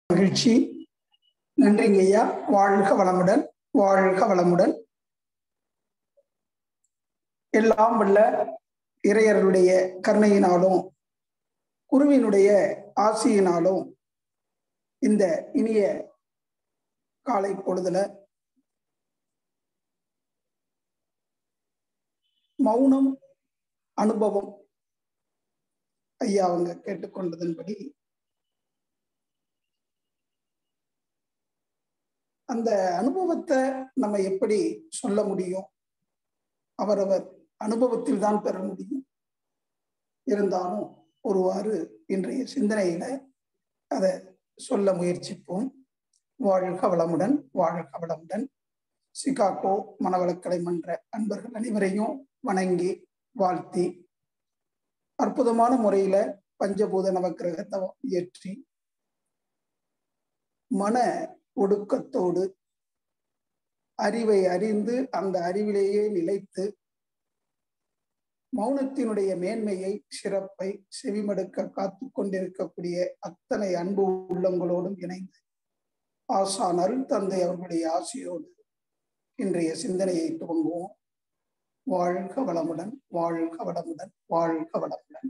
மகிழ்ச்சி நன்றிங்க ஐயா வாழ்க வளமுடன் வாழ்க வளமுடன் எல்லாம் வல்ல இறையர்களுடைய கருணையினாலும் குருவினுடைய ஆசியினாலும் இந்த இனிய காலை பொழுதுல மௌனம் அனுபவம் ஐயா அவங்க கேட்டுக்கொண்டதன்படி அந்த அனுபவத்தை நம்ம எப்படி சொல்ல முடியும் அவரவர் அனுபவத்தில் தான் பெற முடியும் இருந்தாலும் ஒருவாறு இன்றைய சிந்தனையில அதை சொல்ல முயற்சிப்போம் வாழ்க வளமுடன் வாழ்க வளமுடன் சிகாகோ மனவளக்கலை மன்ற அன்பர்கள் அனைவரையும் வணங்கி வாழ்த்தி அற்புதமான முறையில பஞ்சபூத நவக்கிரகத்தை இயற்றி மன ஒடுக்கத்தோடு அறிவை அறிந்து அந்த அறிவிலேயே நிலைத்து மௌனத்தினுடைய மேன்மையை சிறப்பை செவிமடுக்க காத்து கொண்டிருக்கக்கூடிய அத்தனை அன்பு உள்ளங்களோடும் இணைந்து ஆசான் அருள் தந்தை அவர்களுடைய ஆசையோடு இன்றைய சிந்தனையை துவங்குவோம் வாழ்க வளமுடன் வாழ்க வளமுடன் வாழ்க வளமுடன்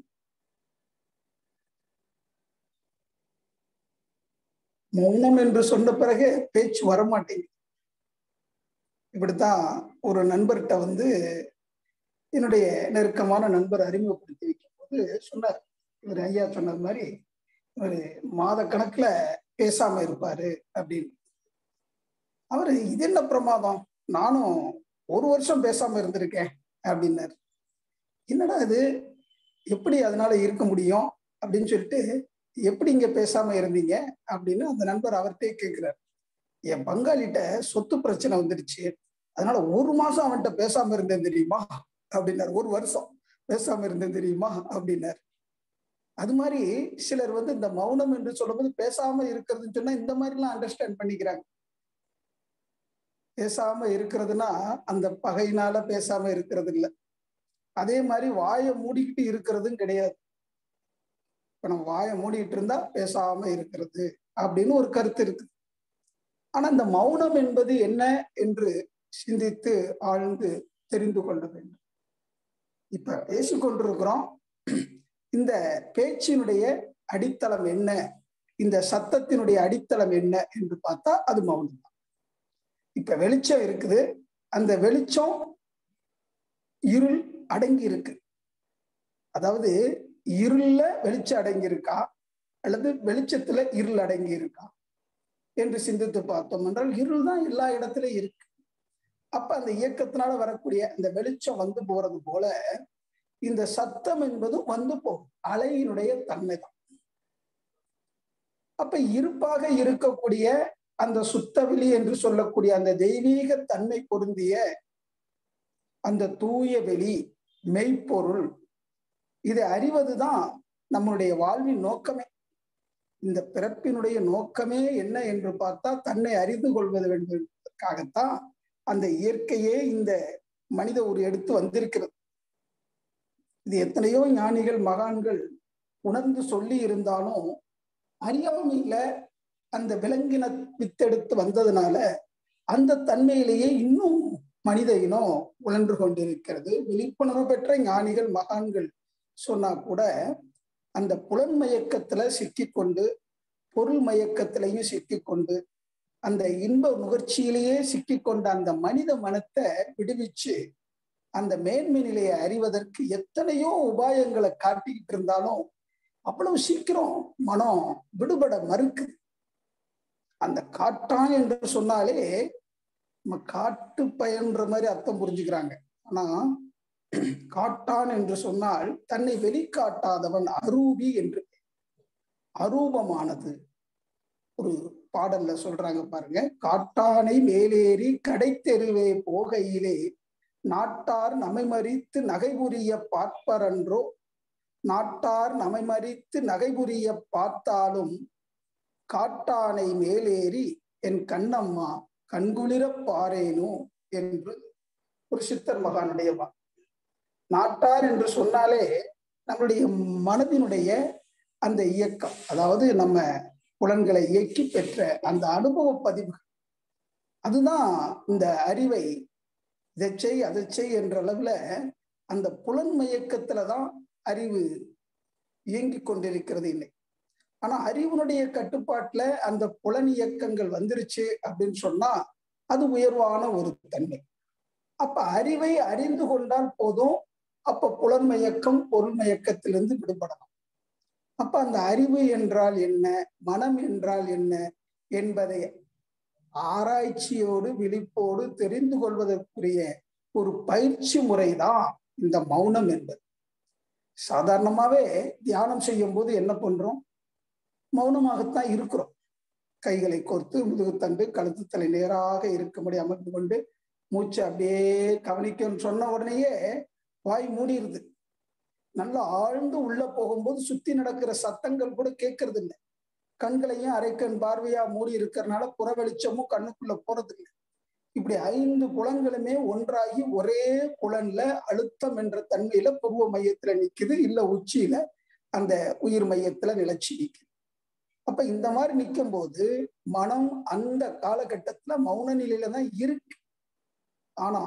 மௌனம் என்று சொன்ன பிறகு பேச்சு வரமாட்டேங்குது இப்படித்தான் ஒரு நண்பர்கிட்ட வந்து என்னுடைய நெருக்கமான நண்பர் அறிமுகப்படுத்தி வைக்கும் போது சொன்னார் இவர் ஐயா சொன்னது மாதிரி இவர் மாத கணக்குல பேசாம இருப்பாரு அப்படின்னு அவரு இது என்ன பிரமாதம் நானும் ஒரு வருஷம் பேசாம இருந்திருக்கேன் அப்படின்னாரு என்னடா இது எப்படி அதனால இருக்க முடியும் அப்படின்னு சொல்லிட்டு எப்படி இங்க பேசாம இருந்தீங்க அப்படின்னு அந்த நண்பர் அவர்கிட்டே கேட்கிறார் என் பங்காளிட்ட சொத்து பிரச்சனை வந்துடுச்சு அதனால ஒரு மாசம் அவன்கிட்ட பேசாம இருந்தேன் தெரியுமா அப்படின்னாரு ஒரு வருஷம் பேசாம இருந்தேன் தெரியுமா அப்படின்னாரு அது மாதிரி சிலர் வந்து இந்த மௌனம் என்று சொல்லும்போது பேசாம இருக்கிறதுன்னு சொன்னா இந்த மாதிரி எல்லாம் அண்டர்ஸ்டாண்ட் பண்ணிக்கிறாங்க பேசாம இருக்கிறதுனா அந்த பகையினால பேசாம இருக்கிறது இல்லை அதே மாதிரி வாயை மூடிக்கிட்டு இருக்கிறதும் கிடையாது இப்ப நம்ம வாயை மூடிட்டு இருந்தா பேசாம இருக்கிறது அப்படின்னு ஒரு கருத்து இருக்கு ஆனா இந்த மௌனம் என்பது என்ன என்று சிந்தித்து ஆழ்ந்து தெரிந்து கொள்ள வேண்டும் இப்ப பேசிக்கொண்டிருக்கிறோம் இந்த பேச்சினுடைய அடித்தளம் என்ன இந்த சத்தத்தினுடைய அடித்தளம் என்ன என்று பார்த்தா அது மௌனம் தான் இப்ப வெளிச்சம் இருக்குது அந்த வெளிச்சம் இருள் அடங்கி இருக்கு அதாவது இருள்ல வெளிச்சம் அடங்கி இருக்கா அல்லது வெளிச்சத்துல இருள் அடங்கி இருக்கா என்று சிந்தித்து பார்த்தோம் என்றால் இருள் தான் எல்லா இடத்துலயும் இருக்கு அப்ப அந்த இயக்கத்தினால வரக்கூடிய அந்த வெளிச்சம் வந்து போறது போல இந்த சத்தம் என்பதும் வந்து போகும் அலையினுடைய தன்மை தான் அப்ப இருப்பாக இருக்கக்கூடிய அந்த சுத்தவெளி என்று சொல்லக்கூடிய அந்த தெய்வீக தன்மை பொருந்திய அந்த தூய வெளி மெய்ப்பொருள் இதை அறிவதுதான் நம்மளுடைய வாழ்வின் நோக்கமே இந்த பிறப்பினுடைய நோக்கமே என்ன என்று பார்த்தா தன்னை அறிந்து கொள்வது என்பதற்காகத்தான் அந்த இயற்கையே இந்த மனித ஒரு எடுத்து வந்திருக்கிறது இது எத்தனையோ ஞானிகள் மகான்கள் உணர்ந்து சொல்லி இருந்தாலும் அறியாமையில அந்த விலங்கின வித்தெடுத்து வந்ததுனால அந்த தன்மையிலேயே இன்னும் மனித இனம் உழன்று கொண்டிருக்கிறது விழிப்புணர்வு பெற்ற ஞானிகள் மகான்கள் சொன்னா கூட அந்த புலன் மயக்கத்துல சிக்கிக்கொண்டு பொருள் மயக்கத்திலையும் சிக்கிக்கொண்டு அந்த இன்ப நுகர்ச்சியிலேயே சிக்கிக்கொண்ட அந்த மனித மனத்தை விடுவிச்சு அந்த மேன்மை நிலையை அறிவதற்கு எத்தனையோ உபாயங்களை காட்டிக்கிட்டு இருந்தாலும் அவ்வளவு சீக்கிரம் மனம் விடுபட மறுக்குது அந்த காட்டான் என்று சொன்னாலே நம்ம காட்டு பயன்ற மாதிரி அர்த்தம் புரிஞ்சுக்கிறாங்க ஆனா காட்டான் என்று சொன்னால் தன்னை வெளிக்காட்டாதவன் அரூபி என்று அரூபமானது ஒரு பாடல்ல சொல்றாங்க பாருங்க காட்டானை மேலேறி கடை தெருவே போகையிலே நாட்டார் நமை மறித்து நகைபுரிய பார்ப்பரன்றோ நாட்டார் நமை மறித்து நகைபுரிய பார்த்தாலும் காட்டானை மேலேறி என் கண்ணம்மா கண்குளிர பாரேனோ என்று ஒரு சித்தர் மகானுடைய நாட்டார் என்று சொன்னாலே நம்மளுடைய மனதினுடைய அந்த இயக்கம் அதாவது நம்ம புலன்களை இயக்கி பெற்ற அந்த அனுபவ பதிவுகள் அதுதான் இந்த அறிவை இதை செய் அதை செய் என்ற அளவுல அந்த புலன் மயக்கத்துல தான் அறிவு இயங்கி கொண்டிருக்கிறது இல்லை ஆனா அறிவுனுடைய கட்டுப்பாட்டுல அந்த புலன் இயக்கங்கள் வந்துருச்சு அப்படின்னு சொன்னா அது உயர்வான ஒரு தன்மை அப்ப அறிவை அறிந்து கொண்டால் போதும் அப்ப புலன் மயக்கம் பொருள் மயக்கத்திலிருந்து விடுபடலாம் அப்ப அந்த அறிவு என்றால் என்ன மனம் என்றால் என்ன என்பதை ஆராய்ச்சியோடு விழிப்போடு தெரிந்து கொள்வதற்குரிய ஒரு பயிற்சி முறைதான் இந்த மௌனம் என்பது சாதாரணமாவே தியானம் செய்யும் போது என்ன பண்றோம் மௌனமாகத்தான் இருக்கிறோம் கைகளை கோர்த்து முதுகுத்தண்டு கழுத்து தலை நேராக இருக்கும்படி அமர்ந்து கொண்டு மூச்சு அப்படியே கவனிக்கணும்னு சொன்ன உடனேயே வாய் மூடிடுது நல்லா ஆழ்ந்து உள்ள போகும்போது சுத்தி நடக்கிற சத்தங்கள் கூட கேட்கறது இல்லை கண்களையும் அரைக்கண் பார்வையா மூடி இருக்கிறதுனால புற வெளிச்சமும் கண்ணுக்குள்ள போறது இல்லை இப்படி ஐந்து புலன்களுமே ஒன்றாகி ஒரே புலன்ல அழுத்தம் என்ற தன்மையில புருவ மையத்துல நிக்குது இல்ல உச்சியில அந்த உயிர் மையத்துல நிலைச்சி நிக்குது அப்ப இந்த மாதிரி நிற்கும் போது மனம் அந்த காலகட்டத்துல மௌன நிலையில தான் இருக்கு ஆனா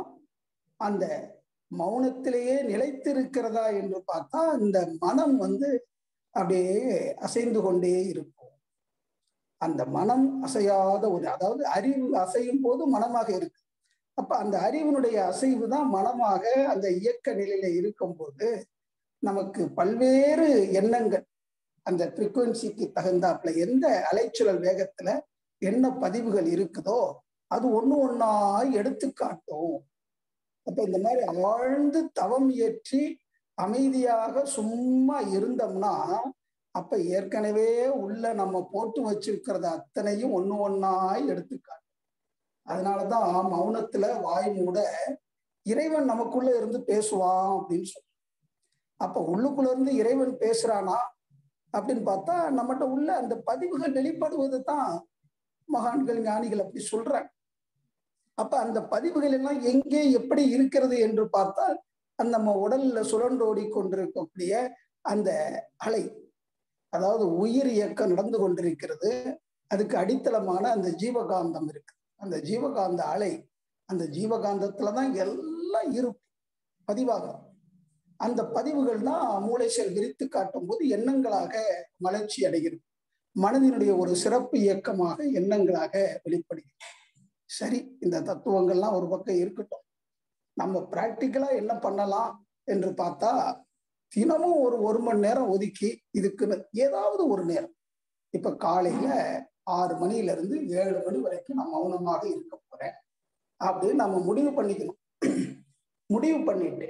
அந்த மௌனத்திலேயே நிலைத்து இருக்கிறதா என்று பார்த்தா இந்த மனம் வந்து அப்படியே அசைந்து கொண்டே இருக்கும் அந்த மனம் அசையாத ஒரு அதாவது அறிவு அசையும் போது மனமாக இருக்கு அப்ப அந்த அறிவினுடைய அசைவு தான் மனமாக அந்த இயக்க நிலையில இருக்கும்போது நமக்கு பல்வேறு எண்ணங்கள் அந்த ஃப்ரீக்குவன்சிக்கு தகுந்தாப்புல எந்த அலைச்சுழல் வேகத்துல என்ன பதிவுகள் இருக்குதோ அது ஒண்ணு ஒன்னா எடுத்து காட்டும் அப்ப இந்த மாதிரி ஆழ்ந்து தவம் இயற்றி அமைதியாக சும்மா இருந்தோம்னா அப்ப ஏற்கனவே உள்ள நம்ம போட்டு வச்சிருக்கிறத அத்தனையும் ஒண்ணு ஒன்னாய் எடுத்துக்காட்டும் அதனாலதான் மௌனத்துல வாய் மூட இறைவன் நமக்குள்ள இருந்து பேசுவான் அப்படின்னு சொல்றோம் அப்ப உள்ளுக்குள்ள இருந்து இறைவன் பேசுறானா அப்படின்னு பார்த்தா நம்மகிட்ட உள்ள அந்த பதிவுகள் வெளிப்படுவது தான் மகான்கள் ஞானிகள் அப்படி சொல்றாங்க அப்ப அந்த பதிவுகள் எல்லாம் எங்கே எப்படி இருக்கிறது என்று பார்த்தால் அந்த நம்ம உடல்ல சுழன்றோடி கொண்டிருக்கக்கூடிய அந்த அலை அதாவது உயிர் இயக்கம் நடந்து கொண்டிருக்கிறது அதுக்கு அடித்தளமான அந்த ஜீவகாந்தம் இருக்கு அந்த ஜீவகாந்த அலை அந்த ஜீவகாந்தத்துலதான் எல்லாம் இருக்கும் பதிவாகும் அந்த பதிவுகள் தான் மூளை செல் விரித்து காட்டும் போது எண்ணங்களாக மலர்ச்சி அடைகிறது மனதினுடைய ஒரு சிறப்பு இயக்கமாக எண்ணங்களாக வெளிப்படுகிறது சரி இந்த தத்துவங்கள்லாம் ஒரு பக்கம் இருக்கட்டும் நம்ம பிராக்டிக்கலா என்ன பண்ணலாம் என்று பார்த்தா தினமும் ஒரு ஒரு மணி நேரம் ஒதுக்கி இதுக்குன்னு ஏதாவது ஒரு நேரம் இப்ப காலையில ஆறு மணில இருந்து ஏழு மணி வரைக்கும் நான் மௌனமாக இருக்க போறேன் அப்படின்னு நம்ம முடிவு பண்ணிக்கணும் முடிவு பண்ணிட்டு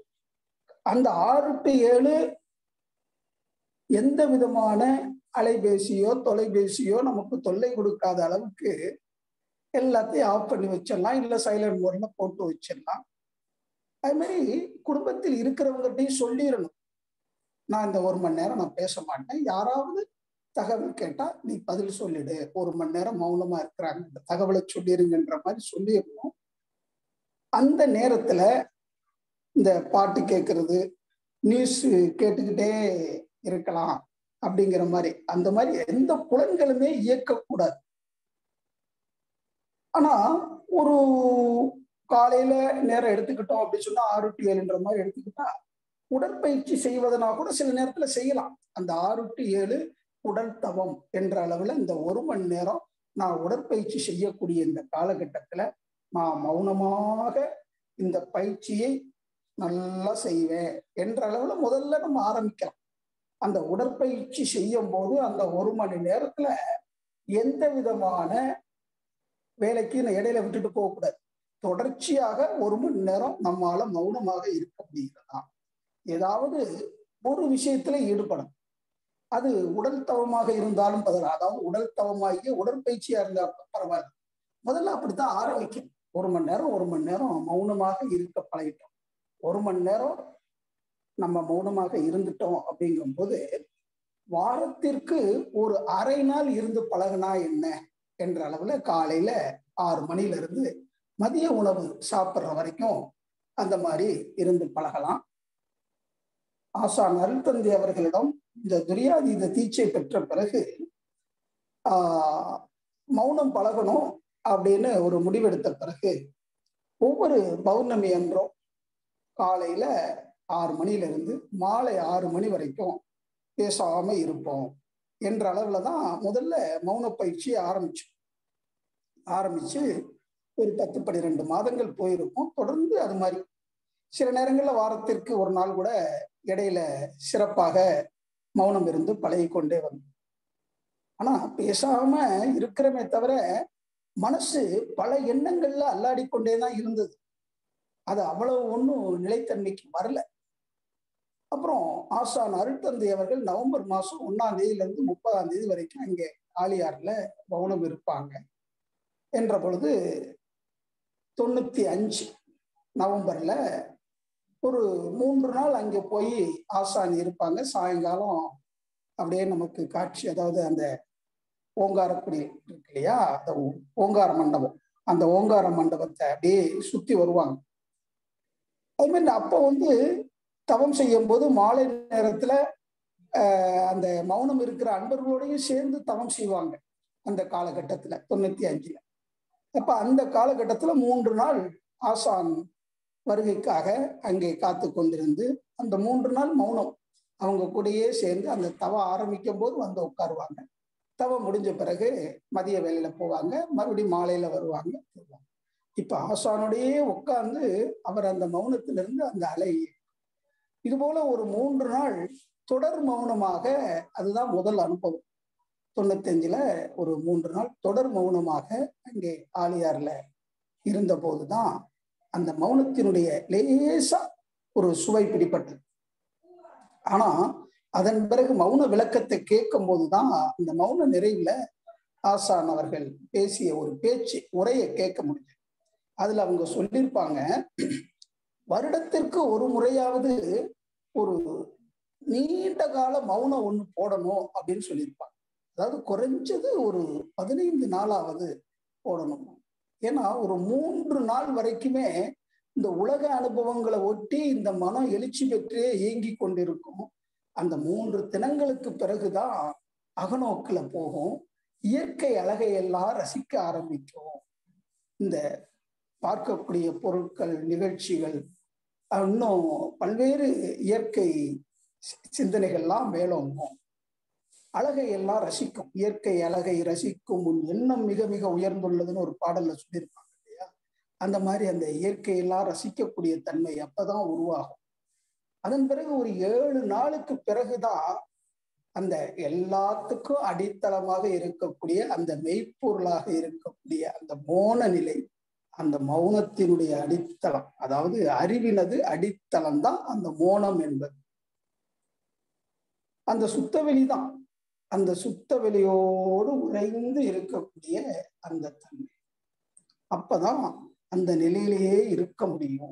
அந்த ஆறு டு ஏழு எந்த விதமான அலைபேசியோ தொலைபேசியோ நமக்கு தொல்லை கொடுக்காத அளவுக்கு எல்லாத்தையும் ஆஃப் பண்ணி வச்சிடலாம் இல்லை சைலண்ட் மோட்ல போட்டு வச்சிடலாம் அது மாதிரி குடும்பத்தில் இருக்கிறவங்ககிட்டையும் சொல்லிடணும் நான் இந்த ஒரு மணி நேரம் நான் பேச மாட்டேன் யாராவது தகவல் கேட்டா நீ பதில் சொல்லிடு ஒரு மணி நேரம் மௌனமா இருக்கிறாங்க இந்த தகவலை சொல்லிருங்கன்ற மாதிரி சொல்லிடணும் அந்த நேரத்துல இந்த பாட்டு கேட்கறது நியூஸ் கேட்டுக்கிட்டே இருக்கலாம் அப்படிங்கிற மாதிரி அந்த மாதிரி எந்த புலன்களுமே இயக்கக்கூடாது ஆனா ஒரு காலையில நேரம் எடுத்துக்கிட்டோம் அப்படின்னு சொன்னா ஆறு டு ஏழுன்ற மாதிரி எடுத்துக்கிட்டா உடற்பயிற்சி செய்வதனா கூட சில நேரத்துல செய்யலாம் அந்த ஆறு டு ஏழு உடல் தவம் என்ற அளவுல இந்த ஒரு மணி நேரம் நான் உடற்பயிற்சி செய்யக்கூடிய இந்த காலகட்டத்துல நான் மௌனமாக இந்த பயிற்சியை நல்லா செய்வேன் என்ற அளவுல முதல்ல நம்ம ஆரம்பிக்கலாம் அந்த உடற்பயிற்சி செய்யும் போது அந்த ஒரு மணி நேரத்துல எந்த விதமான வேலைக்கு நான் இடையில விட்டுட்டு போகக்கூடாது தொடர்ச்சியாக ஒரு மணி நேரம் நம்மால மௌனமாக இருக்க முடிகிறதா ஏதாவது ஒரு விஷயத்துல ஈடுபடும் அது உடல் தவமாக இருந்தாலும் பதில் அதாவது உடல் தவமாகிய உடற்பயிற்சியா இருந்தாலும் பரவாயில்ல முதல்ல அப்படித்தான் ஆரம்பிக்கும் ஒரு மணி நேரம் ஒரு மணி நேரம் மௌனமாக இருக்க பழகிட்டோம் ஒரு மணி நேரம் நம்ம மௌனமாக இருந்துட்டோம் அப்படிங்கும்போது வாரத்திற்கு ஒரு அரை நாள் இருந்து பழகினா என்ன என்ற அளவுல காலையில ஆறு மணில இருந்து மதிய உணவு சாப்பிட்ற வரைக்கும் அந்த மாதிரி இருந்து பழகலாம் ஆசான் அருள்தந்தி அவர்களிடம் இந்த துரியாதீத தீட்சை பெற்ற பிறகு ஆஹ் மௌனம் பழகணும் அப்படின்னு ஒரு முடிவெடுத்த பிறகு ஒவ்வொரு பௌர்ணமி அன்றும் காலையில ஆறு மணில இருந்து மாலை ஆறு மணி வரைக்கும் பேசாம இருப்போம் என்ற அளவுல தான் முதல்ல மௌன பயிற்சியை ஆரம்பிச்சோம் ஆரம்பிச்சு ஒரு பத்து பன்னிரெண்டு மாதங்கள் போயிருக்கும் தொடர்ந்து அது மாதிரி சில நேரங்கள்ல வாரத்திற்கு ஒரு நாள் கூட இடையில சிறப்பாக மௌனம் இருந்து பழகி கொண்டே வந்தோம் ஆனா பேசாம இருக்கிறமே தவிர மனசு பல எண்ணங்கள்ல அல்லாடி கொண்டே தான் இருந்தது அது அவ்வளவு ஒன்றும் நிலைத்தன்மைக்கு வரல அப்புறம் ஆசான் அருட்தந்தை அவர்கள் நவம்பர் மாசம் ஒன்னாம் தேதியில இருந்து முப்பதாம் தேதி வரைக்கும் அங்கே ஆலியார்ல மௌனம் இருப்பாங்க என்ற பொழுது தொண்ணூத்தி அஞ்சு நவம்பர்ல ஒரு மூன்று நாள் அங்கே போய் ஆசான் இருப்பாங்க சாயங்காலம் அப்படியே நமக்கு காட்சி அதாவது அந்த ஓங்காரக்குடி இருக்கு இல்லையா அந்த ஓங்கார மண்டபம் அந்த ஓங்கார மண்டபத்தை அப்படியே சுத்தி வருவாங்க அது மாதிரி அப்போ வந்து தவம் செய்யும் போது மாலை நேரத்துல அந்த மௌனம் இருக்கிற அன்பர்களோடையும் சேர்ந்து தவம் செய்வாங்க அந்த காலகட்டத்துல தொண்ணூத்தி அஞ்சுல அப்ப அந்த காலகட்டத்துல மூன்று நாள் ஆசான் வருகைக்காக அங்கே காத்து கொண்டிருந்து அந்த மூன்று நாள் மௌனம் அவங்க கூடயே சேர்ந்து அந்த தவம் ஆரம்பிக்கும் போது வந்து உட்காருவாங்க தவம் முடிஞ்ச பிறகு மதிய வேலையில போவாங்க மறுபடியும் மாலையில வருவாங்க போவாங்க இப்ப ஆசானோடையே உட்கார்ந்து அவர் அந்த மௌனத்திலிருந்து அந்த அலை இது போல ஒரு மூன்று நாள் தொடர் மௌனமாக அதுதான் முதல் அனுபவம் தொண்ணூத்தஞ்சுல ஒரு மூன்று நாள் தொடர் மௌனமாக அங்கே ஆலியார்ல இருந்த போதுதான் அந்த மௌனத்தினுடைய லேசா ஒரு சுவை பிடிப்பட்டது ஆனா அதன் பிறகு மௌன விளக்கத்தை கேட்கும் போதுதான் அந்த மௌன நிறைவுல ஆசான் அவர்கள் பேசிய ஒரு பேச்சு உரையை கேட்க முடிஞ்சது அதுல அவங்க சொல்லியிருப்பாங்க வருடத்திற்கு ஒரு முறையாவது ஒரு நீண்ட கால மௌனம் ஒண்ணு போடணும் அப்படின்னு சொல்லியிருப்பாங்க அதாவது குறைஞ்சது ஒரு பதினைந்து நாளாவது போடணும் ஏன்னா ஒரு மூன்று நாள் வரைக்குமே இந்த உலக அனுபவங்களை ஒட்டி இந்த மனம் எழுச்சி பெற்றே இயங்கி கொண்டிருக்கும் அந்த மூன்று தினங்களுக்கு பிறகுதான் அகநோக்குல போகும் இயற்கை அழகை எல்லாம் ரசிக்க ஆரம்பிக்கும் இந்த பார்க்கக்கூடிய பொருட்கள் நிகழ்ச்சிகள் இன்னும் பல்வேறு இயற்கை சிந்தனைகள்லாம் மேலோங்கும் அழகை எல்லாம் ரசிக்கும் இயற்கை அழகை ரசிக்கும் உன் எண்ணம் மிக மிக உயர்ந்துள்ளதுன்னு ஒரு பாடல்ல சொல்லியிருப்பாங்க இல்லையா அந்த மாதிரி அந்த இயற்கையெல்லாம் ரசிக்கக்கூடிய தன்மை அப்பதான் உருவாகும் அதன் பிறகு ஒரு ஏழு நாளுக்கு பிறகுதான் அந்த எல்லாத்துக்கும் அடித்தளமாக இருக்கக்கூடிய அந்த மெய்ப்பொருளாக இருக்கக்கூடிய அந்த மோன நிலை அந்த மௌனத்தினுடைய அடித்தளம் அதாவது அறிவினது அடித்தளம் தான் அந்த மோனம் என்பது அந்த சுத்தவெளி தான் அந்த சுத்தவெளியோடு உறைந்து இருக்கக்கூடிய அந்த தன்மை அப்பதான் அந்த நிலையிலேயே இருக்க முடியும்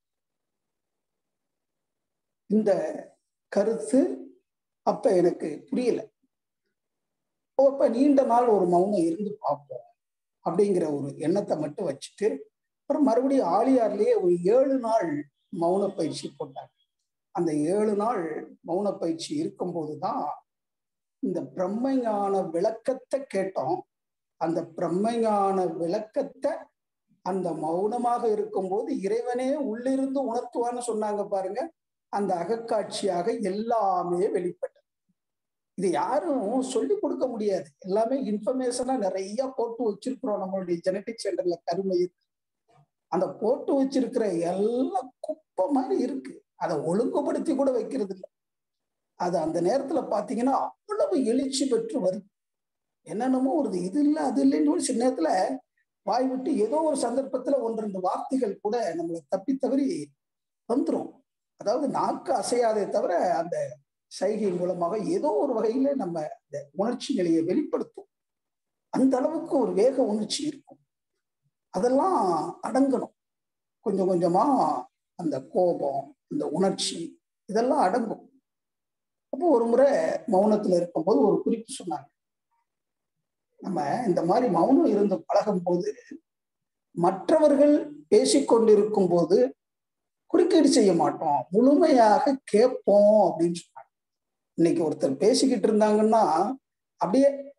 இந்த கருத்து அப்ப எனக்கு புரியல அப்ப நீண்ட நாள் ஒரு மௌனம் இருந்து பார்ப்போம் அப்படிங்கிற ஒரு எண்ணத்தை மட்டும் வச்சுட்டு அப்புறம் மறுபடியும் ஆலியார்லயே ஒரு ஏழு நாள் மௌன பயிற்சி போட்டாங்க அந்த ஏழு நாள் மௌன பயிற்சி இருக்கும்போது தான் இந்த பிரம்மஞான விளக்கத்தை கேட்டோம் அந்த பிரம்மஞான விளக்கத்தை அந்த மௌனமாக இருக்கும்போது இறைவனே உள்ளிருந்து உணர்த்துவான்னு சொன்னாங்க பாருங்க அந்த அகக்காட்சியாக எல்லாமே வெளிப்பட்டது இது யாரும் சொல்லி கொடுக்க முடியாது எல்லாமே இன்ஃபர்மேஷனா நிறைய போட்டு வச்சிருக்கிறோம் நம்மளுடைய ஜெனட்டிக் சென்டர்ல கருமை அந்த போட்டு வச்சிருக்கிற எல்லாம் குப்பை மாதிரி இருக்கு அதை ஒழுங்குபடுத்தி கூட வைக்கிறது இல்லை அது அந்த நேரத்துல பாத்தீங்கன்னா அவ்வளவு எழுச்சி பெற்று வருது என்னென்னமோ ஒரு இது இல்லை அது இல்லைன்னு சில நேரத்துல வாய் விட்டு ஏதோ ஒரு சந்தர்ப்பத்துல ஒன்று ரெண்டு வார்த்தைகள் கூட நம்மளை தப்பி தவறி வந்துடும் அதாவது நாக்கு அசையாதே தவிர அந்த சைகை மூலமாக ஏதோ ஒரு வகையில நம்ம அந்த உணர்ச்சி நிலையை வெளிப்படுத்தும் அந்த அளவுக்கு ஒரு வேக உணர்ச்சி இருக்கும் அதெல்லாம் அடங்கணும் கொஞ்சம் கொஞ்சமா அந்த கோபம் அந்த உணர்ச்சி இதெல்லாம் அடங்கும் அப்போ ஒரு முறை மௌனத்துல இருக்கும்போது ஒரு குறிப்பு சொன்னாங்க நம்ம இந்த மாதிரி மௌனம் இருந்து பழகும் போது மற்றவர்கள் பேசிக்கொண்டிருக்கும் போது குறுக்கீடு செய்ய மாட்டோம் முழுமையாக கேட்போம் அப்படின்னு சொன்னாங்க இன்னைக்கு ஒருத்தர் பேசிக்கிட்டு இருந்தாங்கன்னா அப்படியே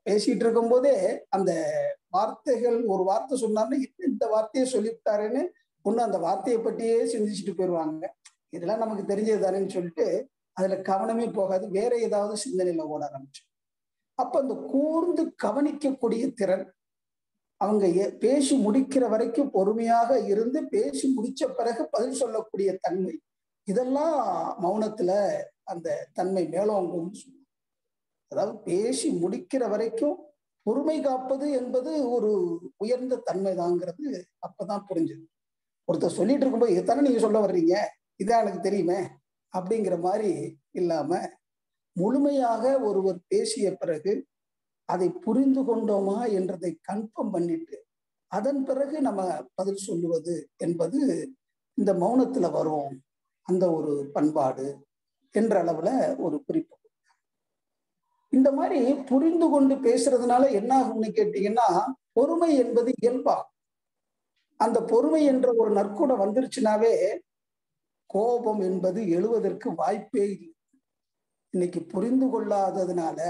பேசிட்டு இருக்கும் போதே அந்த வார்த்தைகள் ஒரு வார்த்தை சொன்னாருன்னா என்ன இந்த வார்த்தையை சொல்லிவிட்டாருன்னு ஒண்ணு அந்த வார்த்தையை பற்றியே சிந்திச்சுட்டு போயிடுவாங்க இதெல்லாம் நமக்கு தெரிஞ்சது தானேன்னு சொல்லிட்டு அதுல கவனமே போகாது வேற ஏதாவது சிந்தனையில ஓட ஆரம்பிச்சு அப்ப அந்த கூர்ந்து கவனிக்கக்கூடிய திறன் அவங்க பேசி முடிக்கிற வரைக்கும் பொறுமையாக இருந்து பேசி முடிச்ச பிறகு பதில் சொல்லக்கூடிய தன்மை இதெல்லாம் மௌனத்துல அந்த தன்மை மேலோங்கும் அதாவது பேசி முடிக்கிற வரைக்கும் பொறுமை காப்பது என்பது ஒரு உயர்ந்த தன்மை தாங்கிறது அப்பதான் புரிஞ்சுது ஒருத்தர் சொல்லிட்டு இருக்கும்போது இதைத்தானே நீங்க சொல்ல வர்றீங்க இதான் எனக்கு தெரியுமே அப்படிங்கிற மாதிரி இல்லாம முழுமையாக ஒருவர் பேசிய பிறகு அதை புரிந்து கொண்டோமா என்றதை கன்ஃபார்ம் பண்ணிட்டு அதன் பிறகு நம்ம பதில் சொல்லுவது என்பது இந்த மௌனத்துல வரும் அந்த ஒரு பண்பாடு என்ற அளவுல ஒரு குறிப்பு இந்த மாதிரி புரிந்து கொண்டு பேசுறதுனால என்ன ஆகும்னு கேட்டீங்கன்னா பொறுமை என்பது இயல்பா அந்த பொறுமை என்ற ஒரு நற்குணம் வந்துருச்சுனாவே கோபம் என்பது எழுவதற்கு வாய்ப்பே இல்லை இன்னைக்கு புரிந்து கொள்ளாததுனால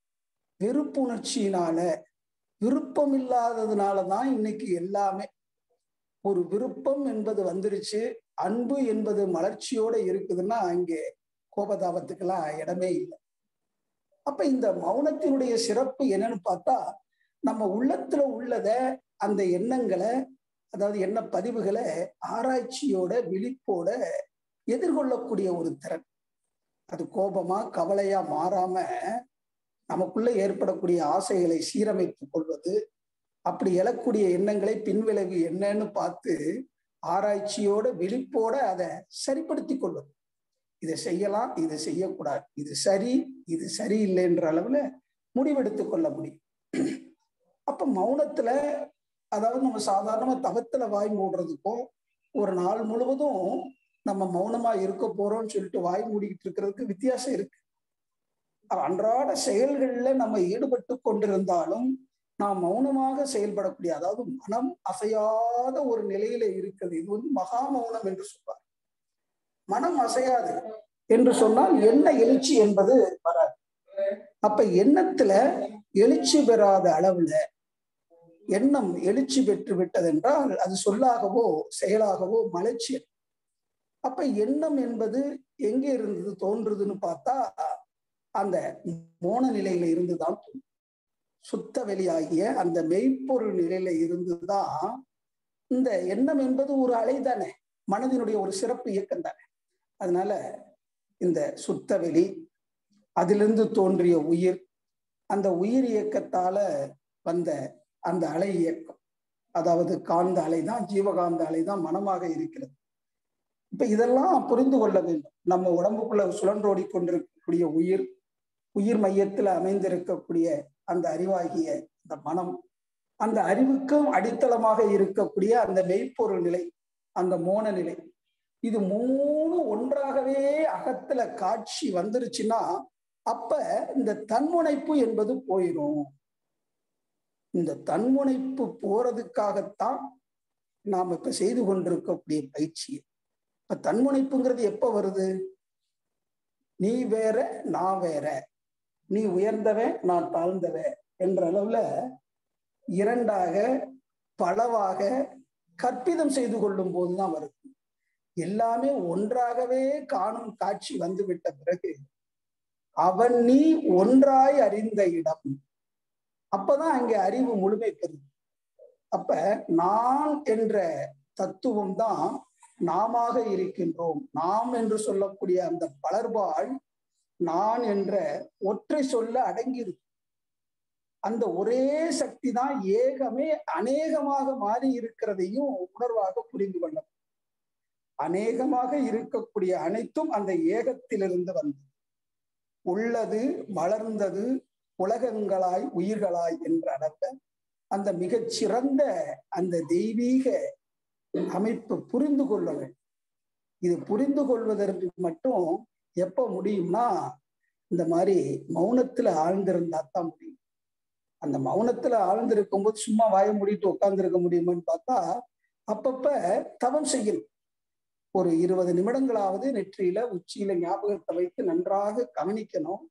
வெறுப்புணர்ச்சியினால விருப்பம் இல்லாததுனாலதான் இன்னைக்கு எல்லாமே ஒரு விருப்பம் என்பது வந்துருச்சு அன்பு என்பது மலர்ச்சியோட இருக்குதுன்னா அங்கே கோபதாபத்துக்கெல்லாம் இடமே இல்லை அப்ப இந்த மௌனத்தினுடைய சிறப்பு என்னன்னு பார்த்தா நம்ம உள்ளத்துல உள்ளத அந்த எண்ணங்களை அதாவது எண்ண பதிவுகளை ஆராய்ச்சியோட விழிப்போட எதிர்கொள்ளக்கூடிய ஒரு திறன் அது கோபமா கவலையா மாறாம நமக்குள்ள ஏற்படக்கூடிய ஆசைகளை சீரமைத்துக் கொள்வது அப்படி எழக்கூடிய எண்ணங்களை பின்விளைவு என்னன்னு பார்த்து ஆராய்ச்சியோட விழிப்போட அதை சரிப்படுத்தி கொள்வது இதை செய்யலாம் இதை செய்யக்கூடாது இது சரி இது சரியில்லைன்ற அளவுல முடிவெடுத்து கொள்ள முடியும் அப்ப மௌனத்துல அதாவது நம்ம சாதாரணமா தவத்துல வாய் மூடுறதுக்கும் ஒரு நாள் முழுவதும் நம்ம மௌனமா இருக்க போறோம்னு சொல்லிட்டு வாய் மூடிக்கிட்டு இருக்கிறதுக்கு வித்தியாசம் இருக்கு அன்றாட செயல்கள்ல நம்ம ஈடுபட்டு கொண்டிருந்தாலும் நாம் மௌனமாக செயல்படக்கூடிய அதாவது மனம் அசையாத ஒரு நிலையில இருக்குது இது வந்து மகா மௌனம் என்று சொல்வார் மனம் அசையாது என்று சொன்னால் என்ன எழுச்சி என்பது வராது அப்ப எண்ணத்துல எழுச்சி பெறாத அளவுல எண்ணம் எழுச்சி பெற்று விட்டது என்றால் அது சொல்லாகவோ செயலாகவோ மலர்ச்சி அப்ப எண்ணம் என்பது எங்கே இருந்தது தோன்றுதுன்னு பார்த்தா அந்த மோன நிலையில இருந்துதான் சுத்த வெளியாகிய அந்த மெய்ப்பொருள் நிலையில இருந்துதான் இந்த எண்ணம் என்பது ஒரு அலை தானே மனதினுடைய ஒரு சிறப்பு இயக்கம் தானே அதனால இந்த சுத்த வெளி அதிலிருந்து தோன்றிய உயிர் அந்த உயிர் இயக்கத்தால வந்த அந்த அலை இயக்கம் அதாவது காந்த அலை தான் ஜீவகாந்த அலை தான் மனமாக இருக்கிறது இப்ப இதெல்லாம் புரிந்து கொள்ள வேண்டும் நம்ம உடம்புக்குள்ள சுழன்றோடி கொண்டிருக்கக்கூடிய உயிர் உயிர் மையத்தில் அமைந்திருக்கக்கூடிய அந்த அறிவாகிய அந்த மனம் அந்த அறிவுக்கும் அடித்தளமாக இருக்கக்கூடிய அந்த மெய்ப்பொருள் நிலை அந்த மோன நிலை இது மூணு ஒன்றாகவே அகத்துல காட்சி வந்துருச்சுன்னா அப்ப இந்த தன்முனைப்பு என்பது போயிடும் இந்த தன்முனைப்பு போறதுக்காகத்தான் நாம் இப்ப செய்து கொண்டிருக்கக்கூடிய பயிற்சி இப்ப தன்முனைப்புங்கிறது எப்ப வருது நீ வேற நான் வேற நீ உயர்ந்தவன் நான் தாழ்ந்தவன் என்ற அளவுல இரண்டாக பலவாக கற்பிதம் செய்து கொள்ளும் போதுதான் வருது எல்லாமே ஒன்றாகவே காணும் காட்சி வந்துவிட்ட பிறகு அவன் நீ ஒன்றாய் அறிந்த இடம் அப்பதான் அங்கே அறிவு முழுமை பெறுது அப்ப நான் என்ற தத்துவம் தான் நாம இருக்கின்றோம் நாம் என்று சொல்லக்கூடிய அந்த பலர்பால் நான் என்ற ஒற்றை சொல்ல அடங்கியிருக்கு அந்த ஒரே சக்தி தான் ஏகமே அநேகமாக மாறி இருக்கிறதையும் உணர்வாக புரிந்து கொள்ள அநேகமாக இருக்கக்கூடிய அனைத்தும் அந்த ஏகத்திலிருந்து வந்தது உள்ளது மலர்ந்தது உலகங்களாய் உயிர்களாய் என்ற அளவில் அந்த மிகச் சிறந்த அந்த தெய்வீக அமைப்பு புரிந்து கொள்ள வேண்டும் இது புரிந்து கொள்வதற்கு மட்டும் எப்ப முடியும்னா இந்த மாதிரி மௌனத்துல ஆழ்ந்திருந்தா தான் முடியும் அந்த மௌனத்துல ஆழ்ந்திருக்கும் போது சும்மா வாய மூடிட்டு உட்கார்ந்துருக்க முடியுமான்னு பார்த்தா அப்பப்ப தவம் செய்யணும் ஒரு இருபது நிமிடங்களாவது நெற்றியில உச்சியில ஞாபகத்தை வைத்து நன்றாக கவனிக்கணும்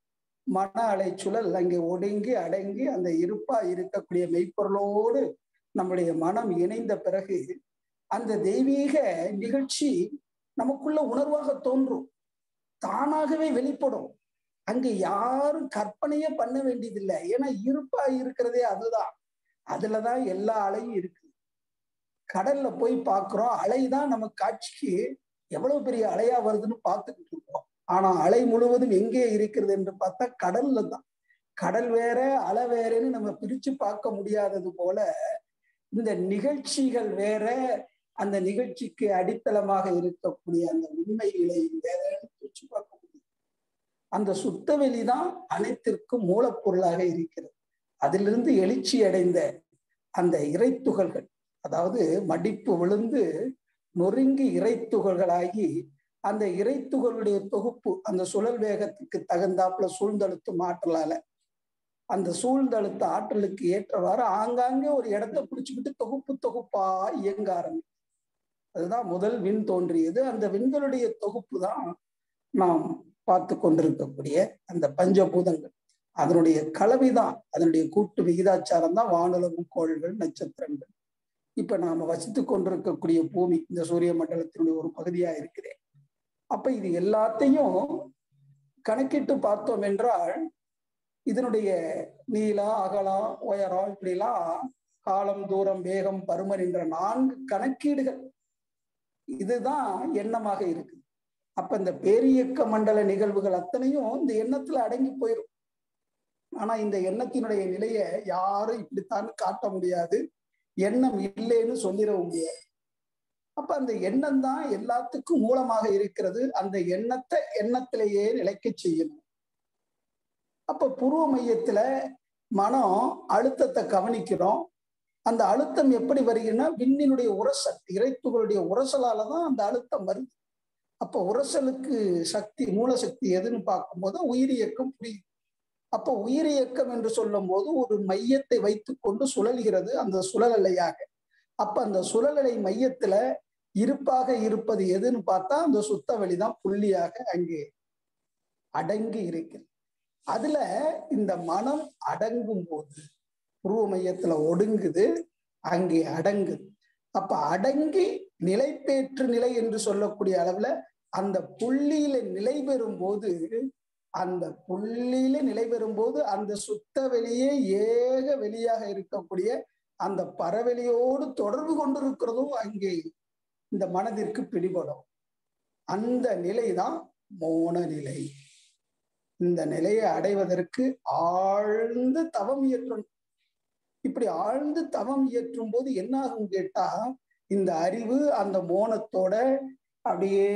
மன அலைச்சுழல் அங்கே ஒடுங்கி அடங்கி அந்த இருப்பா இருக்கக்கூடிய மெய்ப்பொருளோடு நம்முடைய மனம் இணைந்த பிறகு அந்த தெய்வீக நிகழ்ச்சி நமக்குள்ள உணர்வாக தோன்றும் தானாகவே வெளிப்படும் அங்க யாரும் கற்பனையே பண்ண வேண்டியதில்லை ஏன்னா இருப்பா இருக்கிறதே அதுதான் அதுலதான் எல்லா அலையும் இருக்கு கடல்ல போய் பாக்குறோம் அலைதான் நம்ம காட்சிக்கு எவ்வளவு பெரிய அலையா வருதுன்னு பார்த்துக்கிட்டு இருக்கோம் ஆனா அலை முழுவதும் எங்கே இருக்கிறது என்று பார்த்தா கடல்ல தான் கடல் வேற அலை வேறன்னு நம்ம பிரிச்சு பார்க்க முடியாதது போல இந்த நிகழ்ச்சிகள் வேற அந்த நிகழ்ச்சிக்கு அடித்தளமாக இருக்கக்கூடிய அந்த உண்மை நிலை வேறன்னு பிரிச்சு பார்க்க முடியும் அந்த சுத்தவெளி தான் அனைத்திற்கும் மூலப்பொருளாக இருக்கிறது அதிலிருந்து எழுச்சி அடைந்த அந்த இறைத்துகள்கள் அதாவது மடிப்பு விழுந்து நொறுங்கி இறைத்துகள்களாகி அந்த இறைத்துகளுடைய தொகுப்பு அந்த சுழல் வேகத்துக்கு தகுந்தாப்புல சூழ்ந்தழுத்தும் ஆற்றலால அந்த சூழ்ந்தழுத்த ஆற்றலுக்கு ஏற்றவாறு ஆங்காங்கே ஒரு இடத்த பிடிச்சுக்கிட்டு தொகுப்பு தொகுப்பா இயங்க ஆரம்பிக்கும் அதுதான் முதல் விண் தோன்றியது அந்த விண்களுடைய தொகுப்பு தான் நாம் பார்த்து கொண்டிருக்கக்கூடிய அந்த பஞ்சபூதங்கள் அதனுடைய கலவைதான் அதனுடைய கூட்டு விகிதாச்சாரம் தான் வானுலகம் கோள்கள் நட்சத்திரங்கள் இப்ப நாம வசித்து கொண்டிருக்கக்கூடிய பூமி இந்த சூரிய மண்டலத்தினுடைய ஒரு பகுதியா இருக்கிறேன் அப்ப இது எல்லாத்தையும் கணக்கிட்டு பார்த்தோம் என்றால் இதனுடைய நீளம் அகலம் உயரம் இப்படிலாம் காலம் தூரம் வேகம் பருமன் என்ற நான்கு கணக்கீடுகள் இதுதான் எண்ணமாக இருக்குது அப்ப இந்த பேரியக்க மண்டல நிகழ்வுகள் அத்தனையும் இந்த எண்ணத்துல அடங்கி போயிடும் ஆனா இந்த எண்ணத்தினுடைய நிலைய யாரும் இப்படித்தான் காட்ட முடியாது எண்ணம் இல்லைன்னு சொல்லிடவும் முடியாது அப்ப அந்த எண்ணம் தான் எல்லாத்துக்கும் மூலமாக இருக்கிறது அந்த எண்ணத்தை எண்ணத்திலேயே நிலைக்க செய்யணும் அப்ப புருவ மையத்துல மனம் அழுத்தத்தை கவனிக்கிறோம் அந்த அழுத்தம் எப்படி வருகிறதுனா விண்ணினுடைய உரசல் இறைத்துகளுடைய உரசலால தான் அந்த அழுத்தம் வருது அப்ப உரசலுக்கு சக்தி மூலசக்தி எதுன்னு பார்க்கும்போது உயிரியக்கம் புரியுது அப்ப உயிரியக்கம் என்று சொல்லும் போது ஒரு மையத்தை வைத்துக்கொண்டு சுழல்கிறது அந்த சுழலலையாக அப்ப அந்த சுழலலை மையத்துல இருப்பாக இருப்பது எதுன்னு பார்த்தா அந்த சுத்த வெளிதான் புள்ளியாக அங்கே அடங்கி இருக்கிறது அதுல இந்த மனம் அடங்கும் போது உருவ மையத்துல ஒடுங்குது அங்கே அடங்குது அப்ப அடங்கி நிலைப்பேற்று நிலை என்று சொல்லக்கூடிய அளவுல அந்த புள்ளியில நிலை பெறும் போது அந்த புள்ளியில நிலை பெறும் போது அந்த சுத்த வெளியே ஏக வெளியாக இருக்கக்கூடிய அந்த பறவெளியோடு தொடர்பு கொண்டிருக்கிறதும் அங்கே இந்த மனதிற்கு பிடிபடும் அந்த நிலைதான் மோன நிலை இந்த நிலையை அடைவதற்கு ஆழ்ந்து தவம் இயற்றணும் இப்படி ஆழ்ந்து தவம் இயற்றும் போது என்ன ஆகும் கேட்டா இந்த அறிவு அந்த மோனத்தோட அப்படியே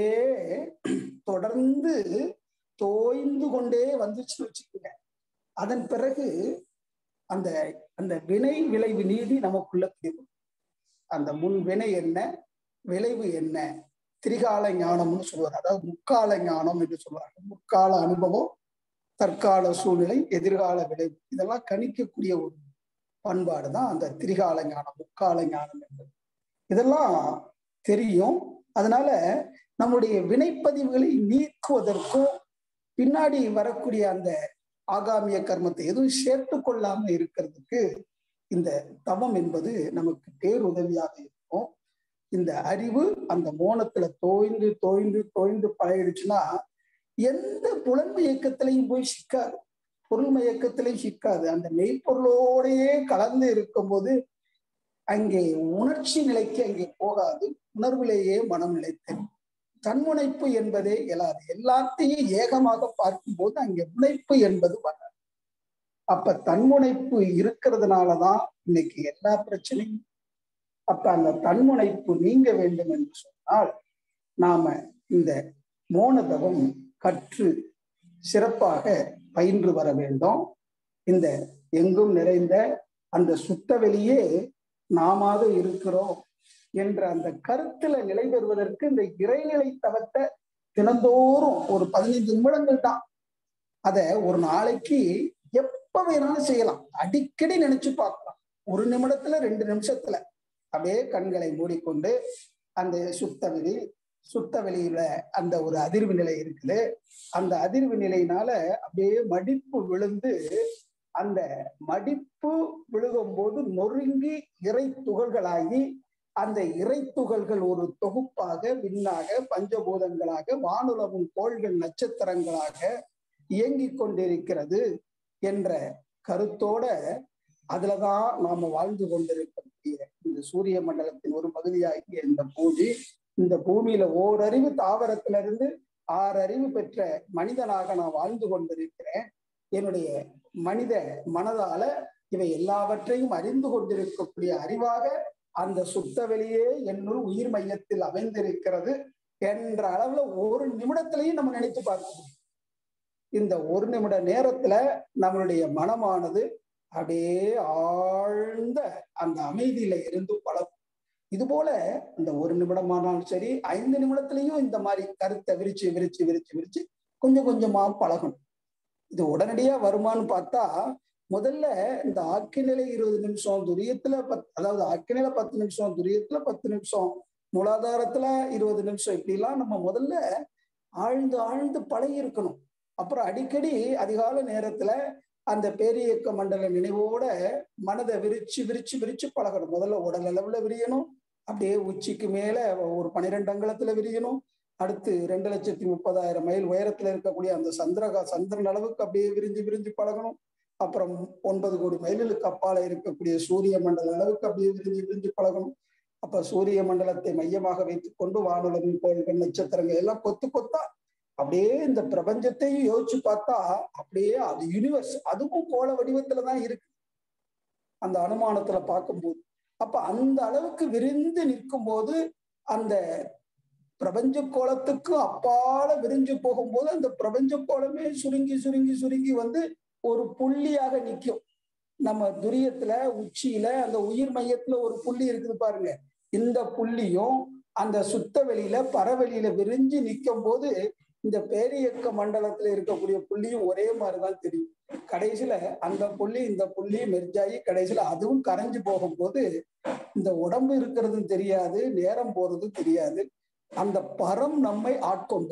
தொடர்ந்து தோய்ந்து கொண்டே வந்துச்சு வச்சுக்கோங்க அதன் பிறகு அந்த அந்த வினை விளைவு நீதி நமக்குள்ள பிடிக்கும் அந்த முன் வினை என்ன விளைவு என்ன திரிகால ஞானம்னு சொல்லுவார் அதாவது முக்கால ஞானம் என்று சொல்லுவாங்க முக்கால அனுபவம் தற்கால சூழ்நிலை எதிர்கால விளைவு இதெல்லாம் கணிக்கக்கூடிய ஒரு பண்பாடு தான் அந்த திரிகால ஞானம் முக்கால ஞானம் என்பது இதெல்லாம் தெரியும் அதனால நம்முடைய வினைப்பதிவுகளை நீக்குவதற்கும் பின்னாடி வரக்கூடிய அந்த ஆகாமிய கர்மத்தை எதுவும் சேர்த்து கொள்ளாம இருக்கிறதுக்கு இந்த தவம் என்பது நமக்கு பேருதவியாக இருக்கும் இந்த அறிவு அந்த மோனத்துல தோய்ந்து தோய்ந்து தோய்ந்து பழகிடுச்சுன்னா எந்த புலன்மை இயக்கத்திலையும் போய் சிக்காது பொருள் மயக்கத்திலையும் சிக்காது அந்த மெய்ப்பொருளோடையே கலந்து இருக்கும்போது அங்கே உணர்ச்சி நிலைக்கு அங்கே போகாது உணர்விலேயே மனம் நிலைத்தது தன்முனைப்பு என்பதே இயலாது எல்லாத்தையும் ஏகமாக பார்க்கும்போது அங்கே முனைப்பு என்பது வராது அப்ப தன்முனைப்பு இருக்கிறதுனாலதான் இன்னைக்கு எல்லா பிரச்சனையும் அப்ப அந்த தன்முனைப்பு நீங்க வேண்டும் என்று சொன்னால் நாம இந்த மோனதவம் கற்று சிறப்பாக பயின்று வர வேண்டும் இந்த எங்கும் நிறைந்த அந்த சுத்தவெளியே நாமாக இருக்கிறோம் என்ற அந்த கருத்துல நிலை பெறுவதற்கு இந்த இறைநிலை தவத்தை தினந்தோறும் ஒரு பதினைந்து நிமிடங்கள் தான் அத ஒரு நாளைக்கு எப்ப வேணாலும் செய்யலாம் அடிக்கடி நினைச்சு பார்க்கலாம் ஒரு நிமிடத்துல ரெண்டு நிமிஷத்துல அப்படியே கண்களை மூடிக்கொண்டு அந்த சுத்தவெளி சுத்த வெளியில அந்த ஒரு அதிர்வு நிலை இருக்குது அந்த அதிர்வு நிலையினால அப்படியே மடிப்பு விழுந்து அந்த மடிப்பு விழுகும் போது நொறுங்கி இறை துகள்களாகி அந்த இறை துகள்கள் ஒரு தொகுப்பாக விண்ணாக பஞ்சபூதங்களாக வானுலகும் கோள்கள் நட்சத்திரங்களாக இயங்கிக் கொண்டிருக்கிறது என்ற கருத்தோட அதுலதான் நாம வாழ்ந்து கொண்டிருக்கக்கூடிய இந்த சூரிய மண்டலத்தின் ஒரு பகுதியாகிய இந்த பூமி இந்த பூமியில ஓரறிவு தாவரத்திலிருந்து ஆறு அறிவு பெற்ற மனிதனாக நான் வாழ்ந்து கொண்டிருக்கிறேன் என்னுடைய மனித மனதால இவை எல்லாவற்றையும் அறிந்து கொண்டிருக்கக்கூடிய அறிவாக அந்த சுத்த வெளியே என்னுள் உயிர் மையத்தில் அமைந்திருக்கிறது என்ற அளவுல ஒரு நிமிடத்திலையும் நம்ம நினைத்து பார்க்க முடியும் இந்த ஒரு நிமிட நேரத்துல நம்மளுடைய மனமானது அப்படியே ஆழ்ந்த அந்த அமைதியில இருந்து பழகும் இது போல இந்த ஒரு நிமிடமானாலும் சரி ஐந்து நிமிடத்திலையும் இந்த மாதிரி கருத்தை விரிச்சு விரிச்சு விரிச்சு விரிச்சு கொஞ்சம் கொஞ்சமா பழகணும் இது உடனடியா வருமானு பார்த்தா முதல்ல இந்த ஆக்கிநிலை இருபது நிமிஷம் துரியத்துல பத் அதாவது ஆக்கிநிலை பத்து நிமிஷம் துரியத்துல பத்து நிமிஷம் மூலாதாரத்துல இருபது நிமிஷம் இப்படிலாம் நம்ம முதல்ல ஆழ்ந்து ஆழ்ந்து பழகி இருக்கணும் அப்புறம் அடிக்கடி அதிகால நேரத்துல அந்த பேரியக்க மண்டல நினைவோட மனதை விரிச்சு விரிச்சு விரிச்சு பழகணும் முதல்ல உடல் அளவுல விரியணும் அப்படியே உச்சிக்கு மேல ஒரு பனிரெண்டு அங்கலத்துல விரியணும் அடுத்து ரெண்டு லட்சத்தி முப்பதாயிரம் மைல் உயரத்துல இருக்கக்கூடிய அந்த சந்திரகா சந்திரன் அளவுக்கு அப்படியே விரிஞ்சு விரிஞ்சு பழகணும் அப்புறம் ஒன்பது கோடி மைலுக்கு அப்பால இருக்கக்கூடிய சூரிய மண்டல அளவுக்கு அப்படியே விரிஞ்சு விரிஞ்சு பழகணும் அப்ப சூரிய மண்டலத்தை மையமாக வைத்துக் கொண்டு வானுலகம் கோள்கள் நட்சத்திரங்கள் எல்லாம் கொத்து கொத்தா அப்படியே இந்த பிரபஞ்சத்தையும் யோசிச்சு பார்த்தா அப்படியே அது யூனிவர்ஸ் அதுவும் கோள வடிவத்துலதான் இருக்கு அந்த அனுமானத்துல பார்க்கும்போது அப்ப அந்த அளவுக்கு விரிந்து நிற்கும் போது அந்த பிரபஞ்ச கோலத்துக்கு அப்பால விரிஞ்சு போகும்போது அந்த பிரபஞ்ச கோலமே சுருங்கி சுருங்கி சுருங்கி வந்து ஒரு புள்ளியாக நிற்கும் நம்ம துரியத்துல உச்சியில அந்த உயிர் மையத்துல ஒரு புள்ளி இருக்குது பாருங்க இந்த புள்ளியும் அந்த சுத்த வெளியில பறவெளியில விரிஞ்சு நிற்கும் போது இந்த பேரியக்க மண்டலத்துல இருக்கக்கூடிய புள்ளியும் ஒரே மாதிரிதான் தெரியும் கடைசியில அந்த புள்ளி இந்த புள்ளி மெர்ஜாயி கடைசியில அதுவும் கரைஞ்சு போகும்போது இந்த உடம்பு இருக்கிறதும் தெரியாது நேரம் போறதும் தெரியாது அந்த பரம் நம்மை ஆட்கொண்டு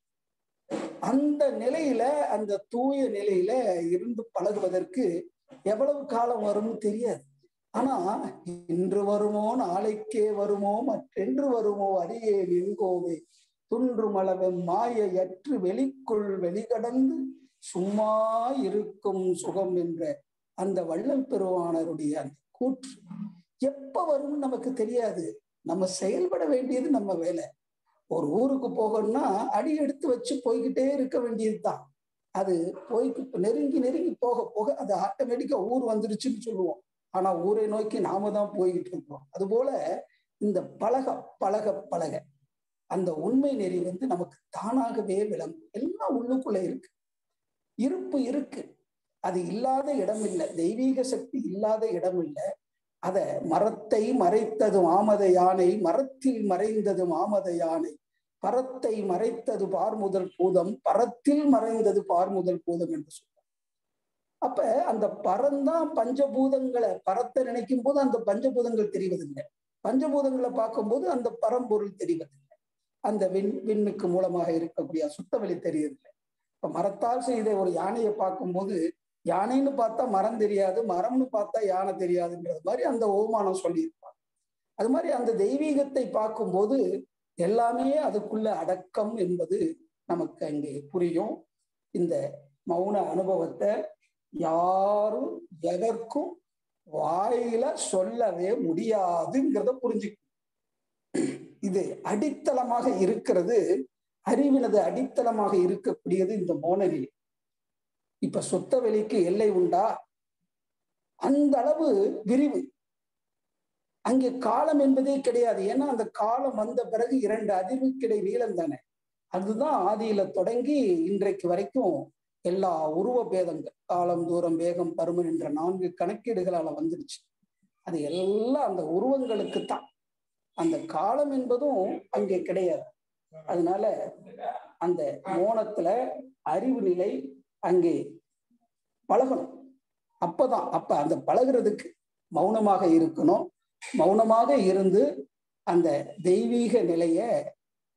அந்த நிலையில அந்த தூய நிலையில இருந்து பழகுவதற்கு எவ்வளவு காலம் வரும்னு தெரியாது ஆனா இன்று வருமோ நாளைக்கே வருமோ மற்றென்று வருமோ அரியே நின்கோவே துன்றும் அளவும் மாயையற்று வெளிக்குள் வெளிகடந்து சும்மா இருக்கும் சுகம் என்ற அந்த வள்ளல் பெருவானருடைய அந்த கூற்று எப்ப வரும்னு நமக்கு தெரியாது நம்ம செயல்பட வேண்டியது நம்ம வேலை ஒரு ஊருக்கு போகணும்னா அடி எடுத்து வச்சு போய்கிட்டே இருக்க வேண்டியதுதான் அது போய் நெருங்கி நெருங்கி போக போக அது ஆட்டோமேட்டிக்கா ஊர் வந்துருச்சுன்னு சொல்லுவோம் ஆனா ஊரை நோக்கி நாம தான் போய்கிட்டு இருக்கோம் அது போல இந்த பழக பழக பழக அந்த உண்மை நெறி வந்து நமக்கு தானாகவே விளங்கும் எல்லாம் உள்ளுக்குள்ள இருக்கு இருப்பு இருக்கு அது இல்லாத இடம் இல்லை தெய்வீக சக்தி இல்லாத இடம் இல்லை அத மரத்தை மறைத்தது மாமத யானை மரத்தில் மறைந்தது மாமத யானை பரத்தை மறைத்தது பார்முதல் பூதம் பரத்தில் மறைந்தது பார்முதல் பூதம் என்று சொல்றார் அப்ப அந்த பரந்தான் பஞ்சபூதங்களை பரத்தை நினைக்கும் போது அந்த பஞ்சபூதங்கள் தெரிவதில்லை பஞ்சபூதங்களை பார்க்கும்போது அந்த பரம்பொருள் தெரிவதில்லை அந்த விண் விண்ணுக்கு மூலமாக இருக்கக்கூடிய சுத்தவெளி தெரியவில்லை இப்ப மரத்தால் செய்த ஒரு யானையை பார்க்கும்போது யானைன்னு பார்த்தா மரம் தெரியாது மரம்னு பார்த்தா யானை தெரியாதுன்றது மாதிரி அந்த ஓமானம் சொல்லியிருப்பாங்க அது மாதிரி அந்த தெய்வீகத்தை பார்க்கும்போது எல்லாமே அதுக்குள்ள அடக்கம் என்பது நமக்கு அங்கே புரியும் இந்த மௌன அனுபவத்தை யாரும் எதற்கும் வாயில சொல்லவே முடியாதுங்கிறத புரிஞ்சுக்கணும் இது அடித்தளமாக இருக்கிறது அறிவினது அடித்தளமாக இருக்கக்கூடியது இந்த மோனநிலை இப்ப சொத்த வெளிக்கு எல்லை உண்டா அந்த அளவு விரிவு அங்கே காலம் என்பதே கிடையாது ஏன்னா அந்த காலம் வந்த பிறகு இரண்டு அதிர்வுக்கிடை நீளம் தானே அதுதான் ஆதியில தொடங்கி இன்றைக்கு வரைக்கும் எல்லா உருவ பேதங்கள் காலம் தூரம் வேகம் பருமன் என்ற நான்கு கணக்கீடுகளால வந்துருச்சு அது எல்லாம் அந்த உருவங்களுக்கு தான் அந்த காலம் என்பதும் அங்கே கிடையாது அதனால அந்த மோனத்துல அறிவு நிலை அங்கே பழகணும் அப்பதான் அப்ப அந்த பழகிறதுக்கு மௌனமாக இருக்கணும் மௌனமாக இருந்து அந்த தெய்வீக நிலைய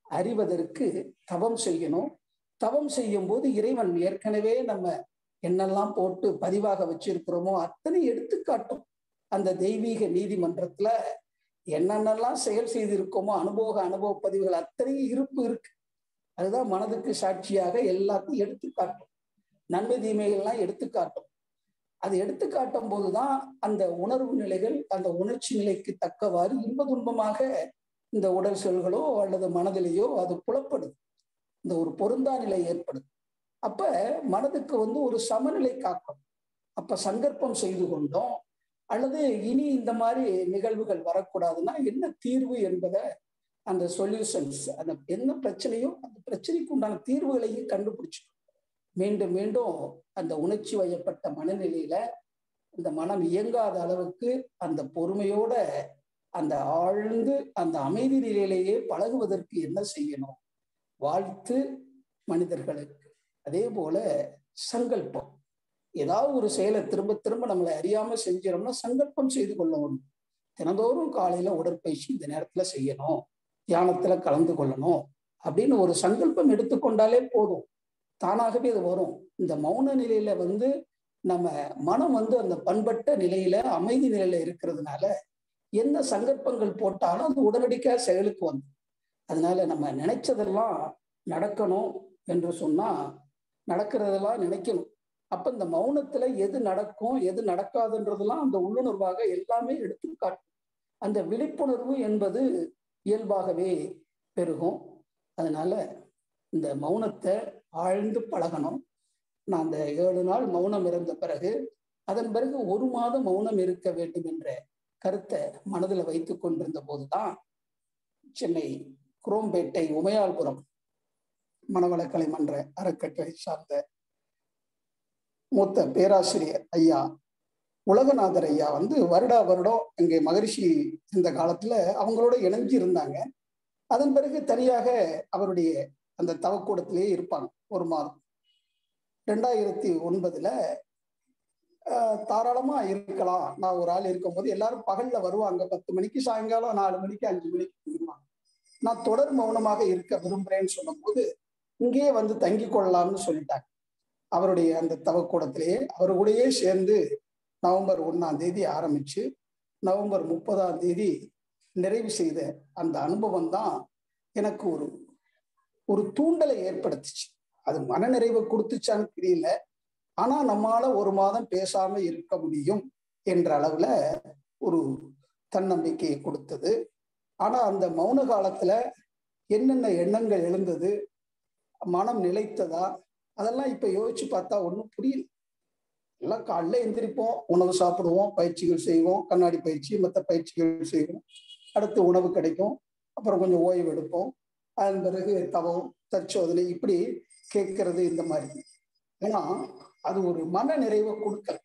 அறிவதற்கு தவம் செய்யணும் தவம் செய்யும் போது இறைவன் ஏற்கனவே நம்ம என்னெல்லாம் போட்டு பதிவாக வச்சிருக்கிறோமோ அத்தனை எடுத்துக்காட்டும் அந்த தெய்வீக நீதிமன்றத்துல என்னென்னலாம் செயல் செய்திருக்கோமோ அனுபவ அனுபவ பதிவுகள் அத்தனையும் இருப்பு இருக்கு அதுதான் மனதுக்கு சாட்சியாக எல்லாத்தையும் எடுத்துக்காட்டும் நன்மை தீமைகள்லாம் எடுத்துக்காட்டும் அது எடுத்துக்காட்டும் போதுதான் அந்த உணர்வு நிலைகள் அந்த உணர்ச்சி நிலைக்கு தக்கவாறு இன்ப துன்பமாக இந்த உடல் செல்களோ அல்லது மனதிலேயோ அது புலப்படுது இந்த ஒரு பொருந்தா நிலை ஏற்படுது அப்ப மனதுக்கு வந்து ஒரு சமநிலை காக்கும் அப்ப சங்கற்பம் செய்து கொண்டோம் அல்லது இனி இந்த மாதிரி நிகழ்வுகள் வரக்கூடாதுன்னா என்ன தீர்வு என்பதை அந்த சொல்யூஷன்ஸ் அந்த என்ன பிரச்சனையோ அந்த பிரச்சனைக்கு உண்டான தீர்வுகளையும் கண்டுபிடிச்சு மீண்டும் மீண்டும் அந்த உணர்ச்சி வயப்பட்ட மனநிலையில இந்த மனம் இயங்காத அளவுக்கு அந்த பொறுமையோட அந்த ஆழ்ந்து அந்த அமைதி நிலையிலேயே பழகுவதற்கு என்ன செய்யணும் வாழ்த்து மனிதர்களுக்கு அதே போல சங்கல்பம் ஏதாவது ஒரு செயலை திரும்ப திரும்ப நம்மளை அறியாம செஞ்சிடோம்னா சங்கல்பம் செய்து கொள்ளணும் தினந்தோறும் காலையில உடற்பயிற்சி இந்த நேரத்துல செய்யணும் தியானத்துல கலந்து கொள்ளணும் அப்படின்னு ஒரு சங்கல்பம் எடுத்துக்கொண்டாலே போதும் தானாகவே அது வரும் இந்த மௌன நிலையில வந்து நம்ம மனம் வந்து அந்த பண்பட்ட நிலையில அமைதி நிலையில இருக்கிறதுனால என்ன சங்கல்பங்கள் போட்டாலும் அது உடனடியாக செயலுக்கு வந்து அதனால நம்ம நினைச்சதெல்லாம் நடக்கணும் என்று சொன்னா நடக்கிறதெல்லாம் நினைக்கணும் அப்ப இந்த மௌனத்துல எது நடக்கும் எது நடக்காதுன்றதெல்லாம் அந்த உள்ளுணர்வாக எல்லாமே எடுத்து காட்டும் அந்த விழிப்புணர்வு என்பது இயல்பாகவே பெருகும் அதனால இந்த மௌனத்தை ஆழ்ந்து பழகணும் நான் அந்த ஏழு நாள் மௌனம் இருந்த பிறகு அதன் பிறகு ஒரு மாதம் மௌனம் இருக்க வேண்டும் என்ற கருத்தை மனதில் வைத்து கொண்டிருந்த போதுதான் சென்னை குரோம்பேட்டை உமையாள்புரம் மனவளக்கலை மன்ற அறக்கட்டளை சார்ந்த மூத்த பேராசிரியர் ஐயா உலகநாதர் ஐயா வந்து வருடா வருடம் இங்கே மகரிஷி இருந்த காலத்துல அவங்களோட இணைஞ்சு இருந்தாங்க அதன் பிறகு தனியாக அவருடைய அந்த தவக்கூடத்திலேயே இருப்பாங்க ஒரு மாதம் ரெண்டாயிரத்தி ஒன்பதுல தாராளமா இருக்கலாம் நான் ஒரு ஆள் இருக்கும்போது எல்லாரும் பகல்ல வருவாங்க பத்து மணிக்கு சாயங்காலம் நாலு மணிக்கு அஞ்சு மணிக்கு போயிடுவாங்க நான் தொடர் மௌனமாக இருக்க விரும்புறேன்னு சொல்லும்போது இங்கேயே வந்து தங்கி கொள்ளலாம்னு சொல்லிட்டாங்க அவருடைய அந்த தவக்கூடத்திலேயே அவர் கூடயே சேர்ந்து நவம்பர் ஒன்னாம் தேதி ஆரம்பிச்சு நவம்பர் முப்பதாம் தேதி நிறைவு செய்த அந்த அனுபவம் தான் எனக்கு ஒரு ஒரு தூண்டலை ஏற்படுத்துச்சு அது மனநிறைவை கொடுத்துச்சான்னு தெரியல ஆனா நம்மால ஒரு மாதம் பேசாம இருக்க முடியும் என்ற அளவுல ஒரு தன்னம்பிக்கையை கொடுத்தது ஆனா அந்த மௌன காலத்துல என்னென்ன எண்ணங்கள் எழுந்தது மனம் நிலைத்ததா அதெல்லாம் இப்ப யோசிச்சு பார்த்தா ஒன்றும் புரியல எல்லாம் காலைல எந்திரிப்போம் உணவு சாப்பிடுவோம் பயிற்சிகள் செய்வோம் கண்ணாடி பயிற்சி மற்ற பயிற்சிகள் செய்வோம் அடுத்து உணவு கிடைக்கும் அப்புறம் கொஞ்சம் ஓய்வு எடுப்போம் அதன் பிறகு தவம் தற்சோதனை இப்படி கேட்கறது இந்த மாதிரி ஏன்னா அது ஒரு மன நிறைவை கொடுக்கல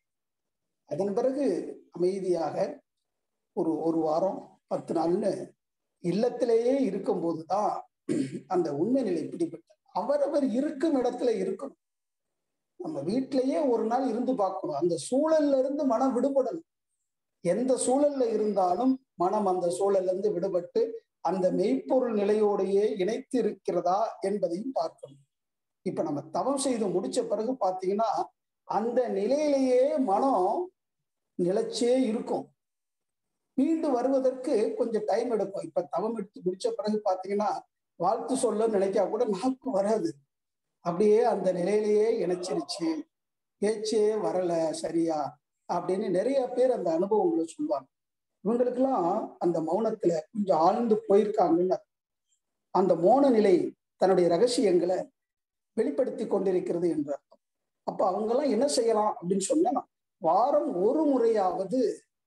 அதன் பிறகு அமைதியாக ஒரு ஒரு வாரம் பத்து நாள்னு இல்லத்திலேயே இருக்கும்போது தான் அந்த உண்மை நிலை பிடிபட்ட அவரவர் இருக்கும் இடத்துல இருக்கணும் நம்ம வீட்டிலேயே ஒரு நாள் இருந்து பார்க்கணும் அந்த சூழல்ல இருந்து மனம் விடுபடணும் எந்த சூழல்ல இருந்தாலும் மனம் அந்த சூழல்ல இருந்து விடுபட்டு அந்த மெய்ப்பொருள் நிலையோடையே இணைத்து இருக்கிறதா என்பதையும் பார்க்கணும் இப்ப நம்ம தவம் செய்து முடிச்ச பிறகு பாத்தீங்கன்னா அந்த நிலையிலேயே மனம் நிலைச்சே இருக்கும் மீண்டும் வருவதற்கு கொஞ்சம் டைம் எடுக்கும் இப்ப தவம் எடுத்து முடிச்ச பிறகு பாத்தீங்கன்னா வாழ்த்து சொல்ல நினைக்கா கூட நாக்கு வராது அப்படியே அந்த நிலையிலேயே இணைச்சிருச்சு பேச்சே வரல சரியா அப்படின்னு நிறைய பேர் அந்த அனுபவங்களை சொல்லுவாங்க இவங்களுக்கெல்லாம் அந்த மௌனத்துல கொஞ்சம் ஆழ்ந்து போயிருக்காங்கன்னு அந்த மௌன நிலை தன்னுடைய ரகசியங்களை வெளிப்படுத்தி கொண்டிருக்கிறது என்று அர்த்தம் அப்ப அவங்கெல்லாம் என்ன செய்யலாம் அப்படின்னு சொன்னா வாரம் ஒரு முறையாவது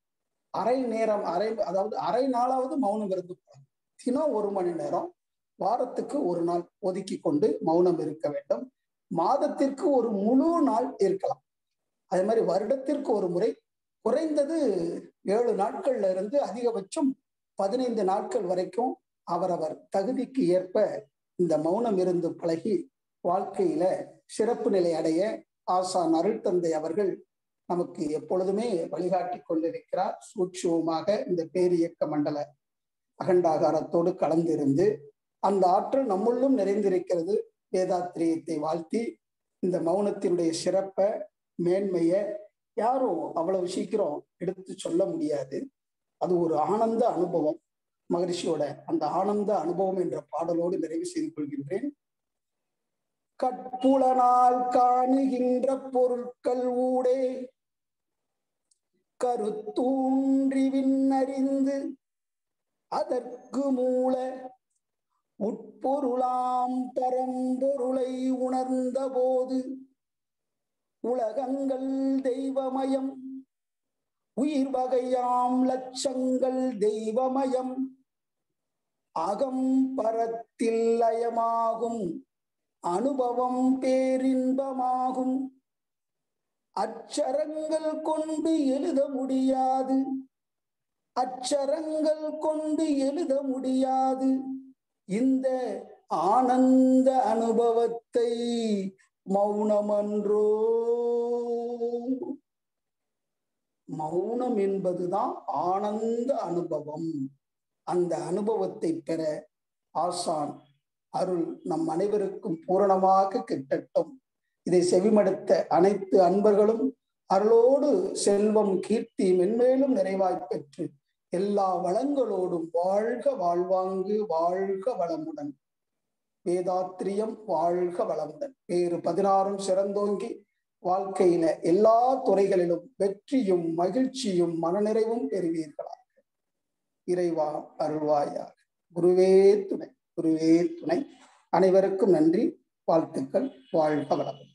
அரை நேரம் அரை அதாவது அரை நாளாவது மௌனம் இருந்து தினம் ஒரு மணி நேரம் வாரத்துக்கு ஒரு நாள் ஒதுக்கி கொண்டு மௌனம் இருக்க வேண்டும் மாதத்திற்கு ஒரு முழு நாள் இருக்கலாம் அதே மாதிரி வருடத்திற்கு ஒரு முறை குறைந்தது ஏழு நாட்கள்ல இருந்து அதிகபட்சம் பதினைந்து நாட்கள் வரைக்கும் அவரவர் தகுதிக்கு ஏற்ப இந்த மௌனம் இருந்து பழகி வாழ்க்கையில சிறப்பு நிலை அடைய ஆசான் அருள் தந்தை அவர்கள் நமக்கு எப்பொழுதுமே வழிகாட்டி கொண்டிருக்கிறார் சூட்சுவமாக இந்த பேரியக்க மண்டல அகண்டாகாரத்தோடு கலந்திருந்து அந்த ஆற்றல் நம்முள்ளும் நிறைந்திருக்கிறது வேதாத்திரியத்தை வாழ்த்தி இந்த மௌனத்தினுடைய சிறப்பை மேன்மைய யாரும் அவ்வளவு சீக்கிரம் எடுத்து சொல்ல முடியாது அது ஒரு ஆனந்த அனுபவம் மகரிஷியோட அந்த ஆனந்த அனுபவம் என்ற பாடலோடு நிறைவு செய்து கொள்கின்றேன் கற்புலனால் காணுகின்ற பொருட்கள் ஊடே கருத்தூன்றி விண்ணறிந்து அதற்கு மூல உட்பொருளாம் பரம்பொருளை உணர்ந்த போது உலகங்கள் தெய்வமயம் உயிர் வகையாம் லட்சங்கள் தெய்வமயம் அகம் பரத்தில் லயமாகும் அனுபவம் பேரின்பமாகும் அச்சரங்கள் கொண்டு எழுத முடியாது அச்சரங்கள் கொண்டு எழுத முடியாது இந்த ஆனந்த அனுபவத்தை மௌனமன்றோ மௌனம் என்பதுதான் ஆனந்த அனுபவம் அந்த அனுபவத்தை பெற ஆசான் அருள் நம் அனைவருக்கும் பூரணமாக கிட்டட்டும் இதை செவிமடுத்த அனைத்து அன்பர்களும் அருளோடு செல்வம் கீர்த்தி மென்மேலும் நிறைவாய்ப் பெற்று எல்லா வளங்களோடும் வாழ்க வாழ்வாங்கு வாழ்க வளமுடன் வேதாத்திரியம் வாழ்க வளமுடன் வேறு பதினாறும் சிறந்தோங்கி வாழ்க்கையில எல்லா துறைகளிலும் வெற்றியும் மகிழ்ச்சியும் மனநிறைவும் பெறுவீர்களாக இறைவா அருள்வாயாக குருவே துணை குருவே துணை அனைவருக்கும் நன்றி வாழ்த்துக்கள் வாழ்க வளமுடன்